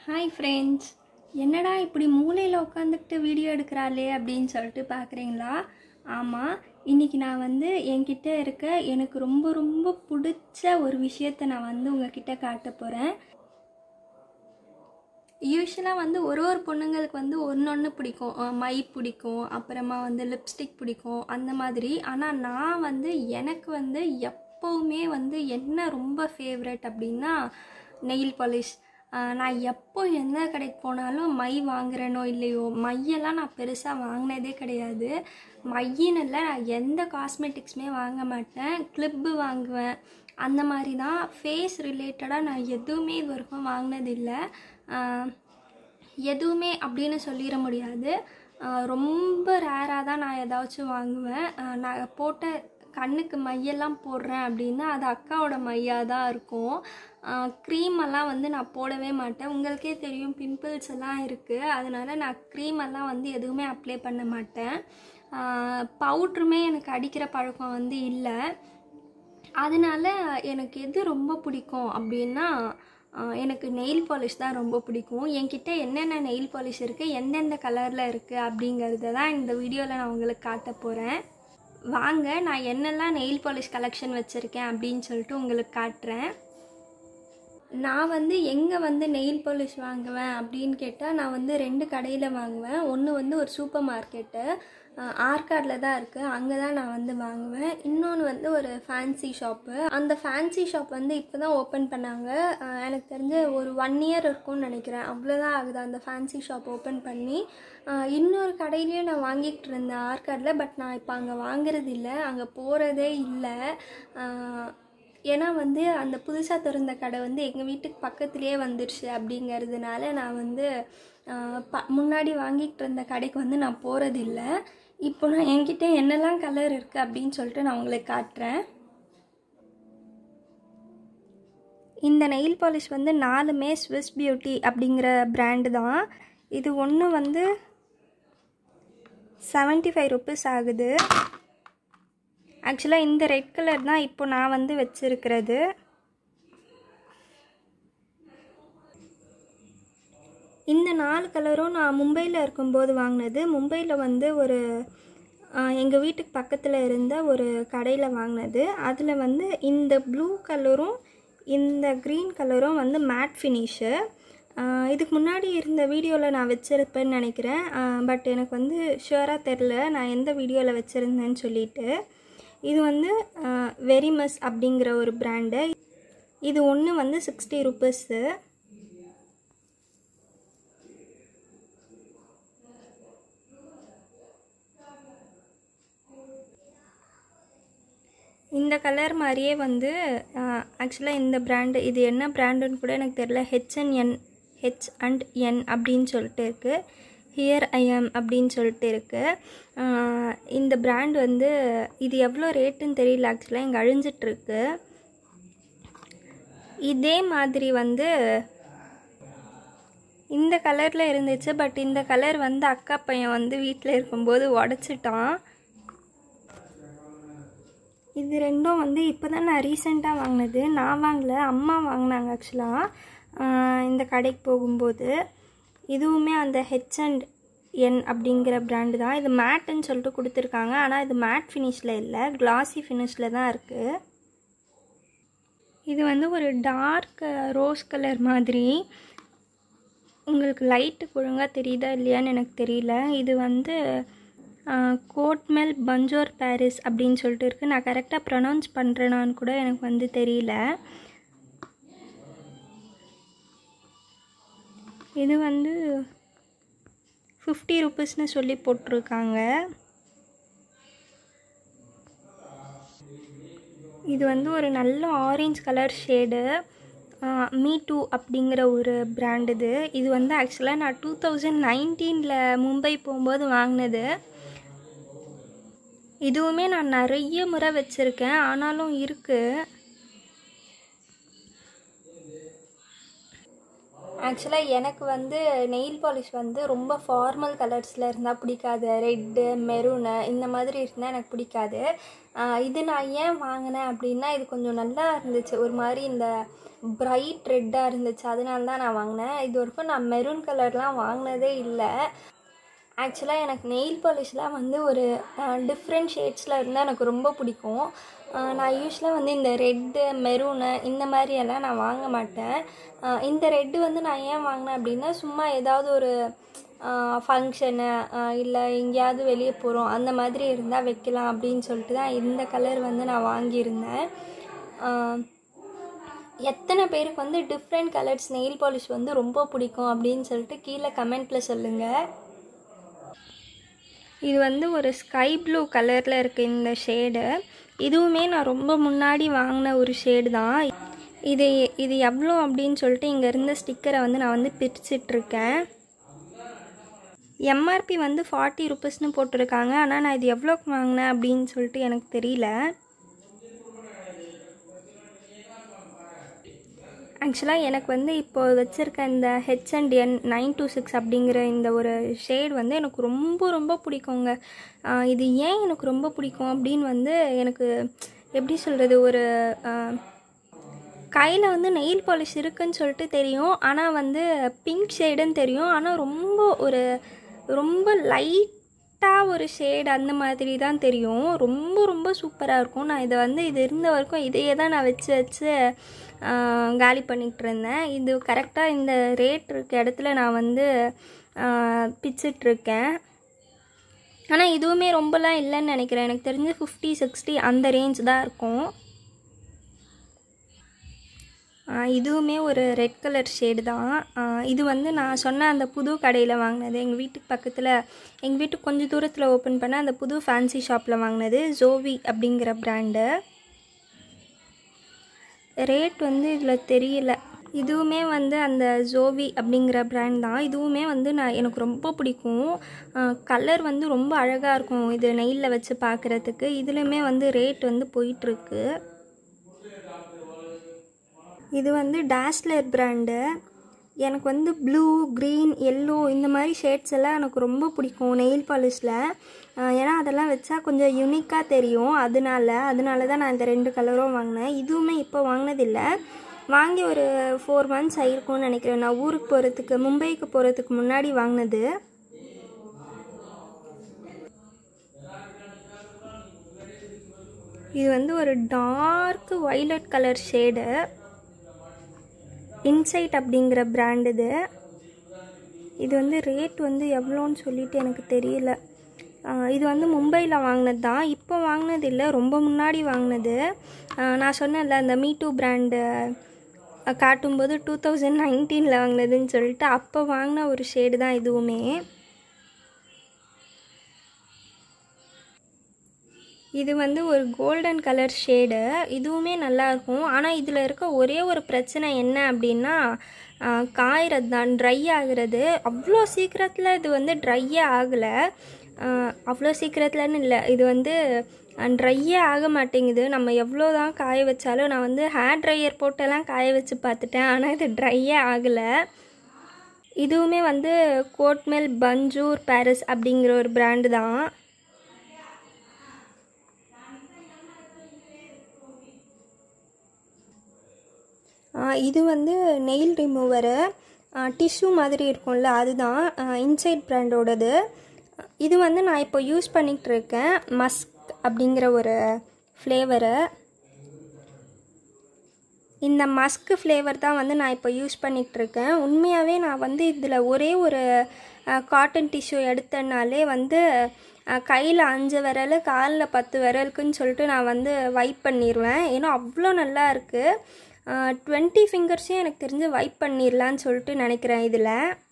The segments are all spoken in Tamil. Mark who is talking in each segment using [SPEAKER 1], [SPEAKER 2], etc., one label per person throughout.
[SPEAKER 1] ஹாய் ஃப்ரெண்ட்ஸ் என்னடா இப்படி மூலையில் உட்காந்துக்கிட்டு வீடியோ எடுக்கிறாளே அப்படின்னு சொல்லிட்டு பார்க்குறீங்களா ஆமாம் இன்றைக்கி நான் வந்து என்கிட்ட இருக்க எனக்கு ரொம்ப ரொம்ப பிடிச்ச ஒரு விஷயத்தை நான் வந்து உங்ககிட்ட காட்ட போகிறேன் யூஸ்வலாக வந்து ஒரு ஒரு பொண்ணுங்களுக்கு வந்து ஒன்று ஒன்று பிடிக்கும் அஹ் மை பிடிக்கும் அப்புறமா வந்து லிப்ஸ்டிக் பிடிக்கும் அந்த மாதிரி ஆனால் நான் வந்து எனக்கு வந்து எப்போவுமே வந்து என்ன ரொம்ப ஃபேவரட் அப்படின்னா நெயில் பாலிஷ் நான் எப்போ எந்த கடைக்கு போனாலும் மை வாங்குறேனோ இல்லையோ மையெல்லாம் நான் பெருசாக வாங்கினதே கிடையாது மையின்னு இல்லை நான் எந்த காஸ்மெட்டிக்ஸுமே வாங்க மாட்டேன் கிளிப்பு வாங்குவேன் அந்த மாதிரி தான் ஃபேஸ் ரிலேட்டடாக நான் எதுவுமே இது வரைக்கும் வாங்கினதில்லை ஆஹ் எதுவுமே அப்படின்னு சொல்லிட முடியாது ஆஹ் ரொம்ப ரேராக தான் நான் ஏதாச்சும் வாங்குவேன் ஆஹ் நான் போட்ட கண்ணுக்கு மையெல்லாம் போடுறேன் அப்படின்னா அது அக்காவோட மையாக தான் இருக்கும் க்ரீம் எல்லாம் வந்து நான் போடவே மாட்டேன் உங்களுக்கே தெரியும் பிம்பிள்ஸ் எல்லாம் இருக்குது அதனால நான் க்ரீம் எல்லாம் வந்து எதுவுமே அப்ளை பண்ண மாட்டேன் பவுட்ருமே எனக்கு அடிக்கிற பழக்கம் வந்து இல்லை அதனால எனக்கு எது ரொம்ப பிடிக்கும் அப்படின்னா ஆஹ் எனக்கு நெயில் பாலிஷ் தான் ரொம்ப பிடிக்கும் என்கிட்ட என்னென்ன நெயில் பாலிஷ் இருக்குது எந்தெந்த கலரில் இருக்குது அப்படிங்கிறத தான் இந்த வீடியோவில் நான் உங்களுக்கு காட்ட போகிறேன் வாங்க நான் என்னெல்லாம் நெயில் பாலிஷ் கலெக்ஷன் வச்சுருக்கேன் அப்படின்னு சொல்லிட்டு உங்களுக்கு காட்டுறேன் நான் வந்து எங்கே வந்து நெயில் பாலிஷ் வாங்குவேன் அப்படின்னு கேட்டால் நான் வந்து ரெண்டு கடையில் வாங்குவேன் ஒன்று வந்து ஒரு சூப்பர் மார்க்கெட்டு ஆர்காடில் தான் இருக்குது அங்கே தான் நான் வந்து வாங்குவேன் இன்னொன்று வந்து ஒரு ஃபேன்சி ஷாப்பு அந்த ஃபேன்சி ஷாப் வந்து இப்போ தான் ஓப்பன் பண்ணாங்க அஹ் எனக்கு தெரிஞ்சு ஒரு ஒன் இயர் இருக்கும்னு நினைக்கிறேன் அவ்வளோதான் ஆகுது அந்த ஃபேன்சி ஷாப் ஓப்பன் பண்ணி அஹ் இன்னொரு கடையிலையும் நான் வாங்கிட்டு இருந்தேன் ஆர்காடில் பட் நான் இப்போ அங்கே வாங்குறது இல்லை அங்கே போகிறதே இல்லை அஹ் ஏன்னா வந்து அந்த புதுசாக திறந்த கடை வந்து எங்கள் வீட்டுக்கு பக்கத்துலேயே வந்துடுச்சு அப்படிங்கிறதுனால நான் வந்து ஆஹ், ப முன்னாடி வாங்கிட்டு இருந்த கடைக்கு வந்து நான் போகிறதில்ல இப்போ நான் என்கிட்ட என்னெல்லாம் கலர் இருக்குது அப்படின்னு சொல்லிட்டு நான் உங்களுக்கு காட்டுறேன் இந்த நெயில் பாலிஷ் வந்து நாலுமே ஸ்விஸ் பியூட்டி அப்படிங்கிற பிராண்டு தான் இது ஒன்று வந்து செவன்ட்டி ஃபைவ் ருபீஸ் ஆகுது ஆக்சுவலாக இந்த ரெட் கலர் தான் இப்போ நான் வந்து வச்சுருக்கிறது இந்த நாலு கலரும் நான் மும்பையில் இருக்கும்போது வாங்கினது மும்பையில் வந்து ஒரு எங்கள் வீட்டுக்கு பக்கத்தில் இருந்த ஒரு கடையில் வாங்கினது அதில் வந்து இந்த ப்ளூ கலரும் இந்த க்ரீன் கலரும் வந்து மேட் ஃபினிஷு இதுக்கு முன்னாடி இருந்த வீடியோவில் நான் வச்சுருப்பேன்னு நினைக்கிறேன் பட் எனக்கு வந்து ஷுவராக தெரில நான் எந்த வீடியோவில் வச்சுருந்தேன்னு சொல்லிட்டு இது வந்து வெரிமஸ் அப்படிங்கிற ஒரு பிராண்டு இது ஒன்று வந்து சிக்ஸ்டி ருபீஸு இந்த கலர் மாதிரியே வந்து ஆக்சுவலாக இந்த பிராண்டு இது என்ன பிராண்டுன்னு கூட எனக்கு தெரில ஹெச்என்என் ஹெச் அண்ட் என் அப்படின்னு சொல்லிட்டு இருக்குது ஹியர் ஐ எம் அப்படின்னு சொல்லிட்டு இருக்குது இந்த பிராண்ட் வந்து இது எவ்வளோ ரேட்டுன்னு தெரியல ஆக்சுவலாக இங்கே அழிஞ்சிட்ருக்கு இதே மாதிரி வந்து இந்த கலரில் இருந்துச்சு பட் இந்த கலர் வந்து அக்கா பையன் வந்து வீட்டில் இருக்கும்போது உடச்சிட்டான் இது ரெண்டும் வந்து இப்போ தான் நான் ரீசெண்டாக வாங்கினது நான் வாங்கல அம்மா வாங்கினாங்க ஆக்சுவலாக இந்த கடைக்கு போகும்போது இதுவுமே அந்த ஹெச் அண்ட் என் அப்படிங்கிற பிராண்டு தான் இது மேட்டுன்னு சொல்லிட்டு கொடுத்துருக்காங்க ஆனால் இது மேட் ஃபினிஷில் இல்லை கிளாசி ஃபினிஷில் தான் இருக்குது இது வந்து ஒரு டார்க் ரோஸ் கலர் மாதிரி உங்களுக்கு லைட்டு ஒழுங்காக தெரியுதா இல்லையான்னு எனக்கு தெரியல இது வந்து கோட்மெல் பஞ்சோர் பாரிஸ் அப்படின்னு சொல்லிட்டு இருக்குது நான் கரெக்டாக ப்ரொனவுன்ஸ் பண்ணுறேனான்னு கூட எனக்கு வந்து தெரியல இது வந்து ஃபிஃப்டி ருபீஸ்னு சொல்லி போட்டிருக்காங்க இது வந்து ஒரு நல்ல orange colour shade me too அப்படிங்கிற ஒரு பிராண்ட் இது இது வந்து ஆக்சுவலாக நான் டூ தௌசண்ட் நைன்டீனில் மும்பை போகும்போது வாங்கினது இதுவுமே நான் நிறைய முறை வச்சுருக்கேன் ஆனாலும் இருக்குது ஆக்சுவலாக எனக்கு வந்து நெயில் பாலிஷ் வந்து ரொம்ப ஃபார்மல் கலர்ஸில் இருந்தால் பிடிக்காது ரெட்டு மெரூனு இந்த மாதிரி இருந்தால் எனக்கு பிடிக்காது ஆஹ் இது நான் ஏன் வாங்கினேன் அப்படின்னா இது கொஞ்சம் நல்லா இருந்துச்சு ஒரு மாதிரி இந்த பிரைட் ரெட்டாக இருந்துச்சு அதனால தான் நான் வாங்கினேன் இது வரைக்கும் நான் மெரூன் கலர்லாம் வாங்கினதே இல்லை ஆக்சுவலாக எனக்கு நெயில் பாலிஷ்லாம் வந்து ஒரு டிஃப்ரெண்ட் ஷேட்ஸில் இருந்தால் எனக்கு ரொம்ப பிடிக்கும் அஹ் நான் யூஸ்வலாக வந்து இந்த ரெட்டு மெரூனு இந்த மாதிரி எல்லாம் நான் வாங்க மாட்டேன் அஹ் இந்த ரெட்டு வந்து நான் ஏன் வாங்கினேன் அப்படின்னா சும்மா ஏதாவது ஒரு ஃபங்க்ஷனு இல்லை எங்கேயாவது வெளியே போகிறோம் அந்த மாதிரி இருந்தால் வைக்கலாம் அப்படின்னு சொல்லிட்டு தான் இந்த கலர் வந்து நான் வாங்கியிருந்தேன் அஹ் எத்தனை பேருக்கு வந்து டிஃப்ரெண்ட் கலர்ஸ் நெயில் பாலிஷ் வந்து ரொம்ப பிடிக்கும் அப்படின்னு சொல்லிட்டு கீழே கமெண்ட்டில் சொல்லுங்கள் இது வந்து ஒரு ஸ்கை ப்ளூ கலரில் இருக்குது இந்த ஷேடு இதுவுமே நான் ரொம்ப முன்னாடி வாங்கின ஒரு ஷேடு தான் இது இது எவ்வளோ அப்படின்னு சொல்லிட்டு இங்கே இருந்த ஸ்டிக்கரை வந்து நான் வந்து பிரிச்சிட்ருக்கேன் எம்ஆர்பி வந்து ஃபார்ட்டி ருபீஸ்னு போட்டிருக்காங்க ஆனால் நான் இது எவ்வளோக்கு வாங்கினேன் அப்படின்னு சொல்லிட்டு எனக்கு தெரியல ஆக்சுவலாக எனக்கு வந்து இப்போ வச்சுருக்க இந்த H and N nine two six அப்படிங்கிற இந்த ஒரு ஷேட் வந்து எனக்கு ரொம்ப ரொம்ப பிடிக்குங்க ஆஹ் இது ஏன் எனக்கு ரொம்ப பிடிக்கும் அப்படின்னு வந்து எனக்கு எப்படி சொல்கிறது ஒரு கையில் வந்து நெயில் பாலிஷ் இருக்குன்னு சொல்லிட்டு தெரியும் ஆனால் வந்து பிங்க் ஷேடுன்னு தெரியும் ஆனால் ரொம்ப ஒரு ரொம்ப லைட்டாக ஒரு ஷேட் அந்த மாதிரி தான் தெரியும் ரொம்ப ரொம்ப சூப்பராக இருக்கும் நான் இதை வந்து இது இருந்த வரைக்கும் இதையே தான் நான் வச்சு வச்சு ஆஹ், காலி பண்ணிகிட்டு இருந்தேன் இது கரெக்டாக இந்த ரேட் இருக்க இடத்துல நான் வந்து ஆஹ், பிச்சிட்ருக்கேன் ஆனால் இதுவுமே ரொம்பலாம் இல்லைன்னு நினைக்கிறேன் எனக்கு தெரிஞ்சு ஃபிஃப்டி சிக்ஸ்டி அந்த ரேஞ்ச் தான் இருக்கும் ஆ, இதுவுமே ஒரு ரெட் கலர் ஷேடு தான் ஆ, இது வந்து நான் சொன்ன அந்த புது கடையில் வாங்கினது எங்கள் வீட்டுக்கு பக்கத்தில் எங்கள் வீட்டுக்கு கொஞ்சம் தூரத்தில் ஓப்பன் பண்ண அந்த புது ஃபேன்சி ஷாப்பில் வாங்கினது ஜோவி அப்படிங்கிற பிராண்டு ரேட் வந்து இதில் தெரியல இதுவுமே வந்து அந்த ஜோவி அப்படிங்கிற பிராண்ட் தான் இதுவுமே வந்து நான் எனக்கு ரொம்ப பிடிக்கும் கலர் வந்து ரொம்ப அழகாக இருக்கும் இது நெயிலில் வச்சு பார்க்குறதுக்கு இதுலையுமே வந்து ரேட் வந்து போயிட்டுருக்கு இது வந்து டேஸ்லர் பிராண்டு எனக்கு வந்து ப்ளூ க்ரீன் எல்லோ இந்த மாதிரி ஷேட்ஸ் எல்லாம் எனக்கு ரொம்ப பிடிக்கும் நெயில் பாலிஷில் ஏன்னா அதெல்லாம் வச்சா கொஞ்சம் யூனிக்காக தெரியும் அதனால அதனால தான் நான் இந்த ரெண்டு கலரும் வாங்கினேன் இதுவுமே இப்போ வாங்கினதில்லை வாங்கி ஒரு ஃபோர் மந்த்ஸ் ஆயிருக்கும்னு நினைக்கிறேன் நான் ஊருக்கு போகிறதுக்கு மும்பைக்கு போகிறதுக்கு முன்னாடி வாங்கினது இது வந்து ஒரு dark violet colour shade insight அப்படிங்கிற பிராண்ட் இது இது வந்து ரேட் வந்து எவ்வளோன்னு சொல்லிட்டு எனக்கு தெரியல ஆஹ் இது வந்து மும்பையில் வாங்கினது தான் இப்போ வாங்கினது இல்லை ரொம்ப முன்னாடி வாங்கினது ஆஹ் நான் சொன்னேன்ல அந்த மீ டூ பிராண்டு காட்டும்போது டூ தௌசண்ட் நைன்டீனில் வாங்கினதுன்னு சொல்லிட்டு அப்போ வாங்கின ஒரு ஷேடு தான் இதுவுமே இது வந்து ஒரு கோல்டன் கலர் ஷேடு இதுவுமே நல்லாயிருக்கும் ஆனால் இதில் இருக்க ஒரே ஒரு பிரச்சனை என்ன அப்படின்னா ஆஹ், காயறது தான் ட்ரை ஆகுறது அவ்வளோ சீக்கிரத்தில் இது வந்து ட்ரையே ஆகலை அவ்வளோ சீக்கிரத்துலன்னு இல்லை இது வந்து ட்ரையே ஆக மாட்டேங்குது நம்ம எவ்வளோ தான் காய வச்சாலும் நான் வந்து ஹேர் ட்ரையர் போட்டெல்லாம் காய வச்சு பார்த்துட்டேன் ஆனால் இது ட்ரையே ஆகலை இதுவுமே வந்து கோட்மெல் பஞ்சூர் பாரிஸ் அப்படிங்கிற ஒரு பிராண்டு தான் ஆ, இது வந்து நெயில் ரிமூவரு டிஷ்யூ மாதிரி இருக்கும்ல அதுதான் இன்சைட் பிராண்டோடது இது வந்து நான் இப்போ யூஸ் பண்ணிகிட்டு இருக்கேன் மஸ்க் அப்படிங்கிற ஒரு ஃப்ளேவரு இந்த மஸ்க் ஃப்ளேவர் தான் வந்து நான் இப்போ யூஸ் பண்ணிகிட்டு இருக்கேன் உண்மையாகவே நான் வந்து இதில் ஒரே ஒரு காட்டன் டிஷ்யூ எடுத்தனாலே வந்து கையில் அஞ்சு விரல் காலில் பத்து விரலுக்குன்னு சொல்லிட்டு நான் வந்து வைப் பண்ணிடுவேன் ஏன்னா அவ்வளோ நல்லா இருக்குது டுவெண்ட்டி ஃபிங்கர்ஸையும் எனக்கு தெரிஞ்சு வைப் பண்ணிடலான்னு சொல்லிட்டு நினைக்கிறேன் இதில்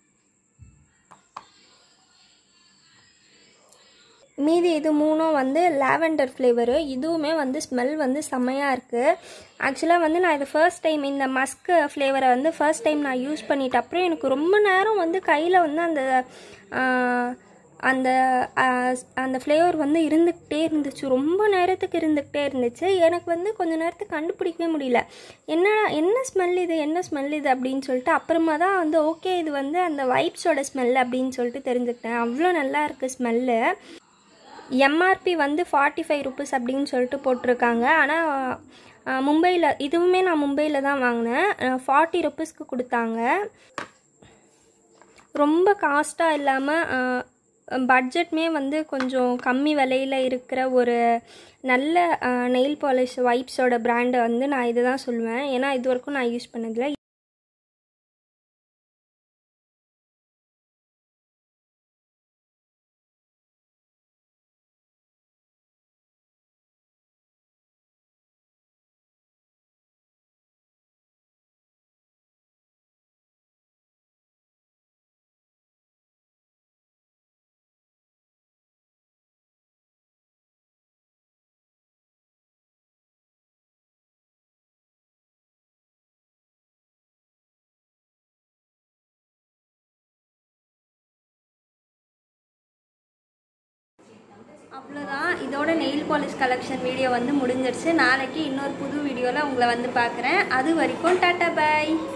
[SPEAKER 1] மீதி இது மூணும் வந்து லாவெண்டர் ஃப்ளேவரு இதுவுமே வந்து ஸ்மெல் வந்து செம்மையாக இருக்குது ஆக்சுவலாக வந்து நான் இது ஃபர்ஸ்ட் டைம் இந்த மஸ்க் ஃப்ளேவரை வந்து ஃபர்ஸ்ட் டைம் நான் யூஸ் பண்ணிட்ட அப்புறம் எனக்கு ரொம்ப நேரம் வந்து கையில் வந்து அந்த ஆஹ், அந்த ஆஹ், அந்த ஃப்ளேவர் வந்து இருந்துக்கிட்டே இருந்துச்சு ரொம்ப நேரத்துக்கு இருந்துக்கிட்டே இருந்துச்சு எனக்கு வந்து கொஞ்ச நேரத்துக்கு கண்டுபிடிக்கவே முடியல என்ன என்ன ஸ்மெல் இது என்ன ஸ்மெல் இது அப்படின்னு சொல்லிட்டு அப்புறமா தான் வந்து ஓகே இது வந்து அந்த வைப்ஸோட ஸ்மெல் அப்படின்னு சொல்லிட்டு தெரிஞ்சுக்கிட்டேன் அவ்வளோ நல்லா இருக்குது ஸ்மெல்லு எம்ஆர்பி வந்து ஃபார்ட்டி ஃபைவ் ருபீஸ் அப்படின்னு சொல்லிட்டு போட்டிருக்காங்க ஆனால் மும்பையில் இதுவுமே நான் மும்பையில் தான் வாங்கினேன் ஃபார்ட்டி ருப்பீஸ்க்கு கொடுத்தாங்க ரொம்ப காஸ்ட்டாக இல்லாமல் பட்ஜெட்மே வந்து கொஞ்சம் கம்மி விலையில் இருக்கிற ஒரு நல்ல நெயில் பாலிஷ் வைப்ஸோட பிராண்டை வந்து நான் இதை தான் சொல்லுவேன் ஏன்னா இது வரைக்கும் நான் யூஸ் பண்ணதில்லை அவ்வளோதான் இதோட நெயில் பாலிஷ் கலெக்ஷன் வீடியோ வந்து முடிஞ்சிருச்சு நாளைக்கு இன்னொரு புது வீடியோவில் உங்களை வந்து பார்க்குறேன் அது வரைக்கும் டாட்டா பை